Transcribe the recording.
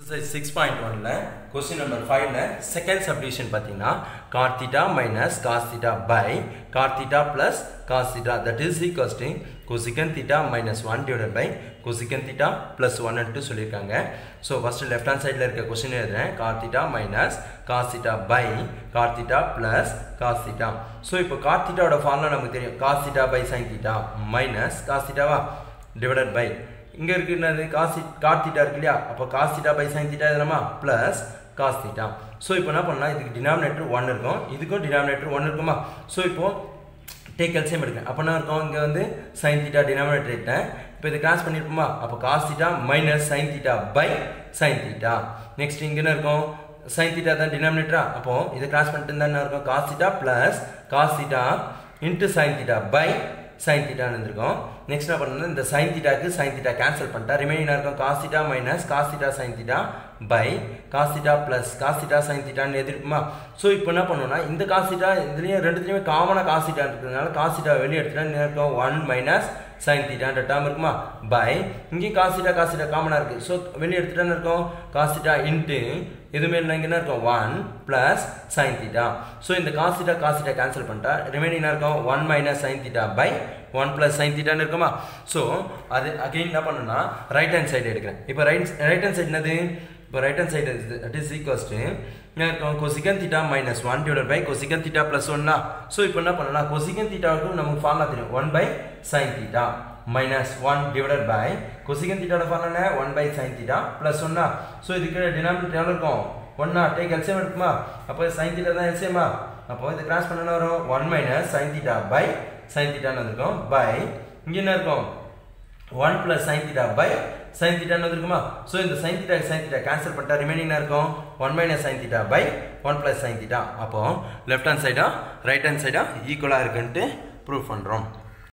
six point ஒனில் question number ஃபைவ்ல second subdivision பார்த்தீங்கன்னா cot theta minus cos theta by cot theta plus cos theta that is equals to cosec theta minus one divide by கொசிகன் theta plus ஒன்னுட்டு சொல்லியிருக்காங்க so first left hand சைடில் இருக்க question எழுதுறேன் cot theta minus cos theta by cot theta plus cos theta so இப்போ கார்த்திட்டாவோட formula நமக்கு தெரியும் cos theta by sign theta minus காஸ்திட்டாவா டிவைடட் பை இங்கே இருக்கிறது காசி கார்த்திட்டா இருக்கு இல்லையா அப்போ காஸ்திட்டா பை சைன் தீட்டா எழுதலாமா ப்ளஸ் காஸ்திட்டா ஸோ இப்போ என்ன பண்ணலாம் இதுக்கு டினாமினேட்டர் ஒன் இருக்கும் இதுக்கும் டினாமினேட்டர் ஒன் இருக்குமா ஸோ இப்போ டேக் எல்சியம் எடுக்கிறேன் அப்போ என்ன இருக்கும் இங்கே வந்து சைன் தீட்டா டினாமினேட்டர் எடுத்தேன் இப்போ இதை கிராஸ் பண்ணியிருப்போமா அப்போ cos theta minus sin theta by sign theta next இங்கே என்ன இருக்கும் சைன் தீட்டா தான் டினாமினேட்டரா அப்போ இதை கிராஸ் பண்ணிட்டு இருந்தா என்ன இருக்கும் cos theta plus cos theta into sin theta by sin தீட்டான்னு இருந்திருக்கும் நெக்ஸ்ட் என்ன பண்ணணும் இந்த சைன் தீட்டாக்கு சைன் தீட்டா கேன்சல் பண்ணிட்டா ரிமைனிங் இருக்கும் cos theta minus cos theta sin theta by cos theta plus cos theta sin தீட்டான்னு எதிர்க்குமா ஸோ இப்போ என்ன பண்ணணும்னா இந்த காஸ் தீட்டா இதுலேயும் ரெண்டுத்துலேயுமே காமனாக காஸ் தீட்டா இருக்கிறதுனால காஸ் தீட்டா வெளியே எடுத்துட்டா இருக்கும் ஒன் மைனஸ் சைன் தீட்டான்ற டேர்ம் இருக்குமா பை இங்கேயும் காஸ் தீட்டா காஸ் தீட்டா காமனாக இருக்குது ஸோ வெளியே எடுத்துட்டான்னு இருக்கும் காஸ் தீட்டா இன்ட்டு இதுமே இங்கே என்ன இருக்கும் one plus sin theta so இந்த cos theta cos theta cancel பண்ணிட்டா ரிமைனிங் என்ன இருக்கும் one minus sin theta by one plus sin தீட்டான்னு இருக்குமா ஸோ அது அகெயின் என்ன பண்ணணும்னா ரைட் ஹேண்ட் சைடு எடுக்கிறேன் இப்போ ரைட் ரைட் ஹேண்ட் சைடு என்னது இப்போ right hand side that is equals to என்ன இருக்கும் cosecant theta minus one divide by கொசிகன் theta plus ஒன்னா ஸோ இப்போ என்ன பண்ணலாம் கொசிகன் தீட்டாவுக்கும் நமக்கு ஃபார்முலா தெரியும் one by sign theta minus one divided by cosecant தீட்டாவோட formula one by sign theta plus ஒன்னா ஸோ இதுக்கு டினாமினேட்டர் எவ்வளோ இருக்கும் ஒன்னா டேக் எல்சியம் இருக்குமா அப்போ சைன் தீட்டா தான் எல்சியமா அப்போ இது கிராஸ் பண்ண வரும் one minus sin theta by sin தீட்டான்னு வந்திருக்கும் பை இங்கே என்ன இருக்கும் one plus sin theta by sin தீட்டான்னு வந்திருக்குமா ஸோ இந்த sin theta sin theta cancel பண்ணிட்டா ரிமைனிங் இருக்கும் one minus sin theta by one plus sin theta அப்போ லெஃப்ட் ஹேண்ட் சைடா ரைட் ஹேண்ட் சைடா ஈக்குவலாக இருக்குன்ட்டு ப்ரூவ் பண்ணுறோம்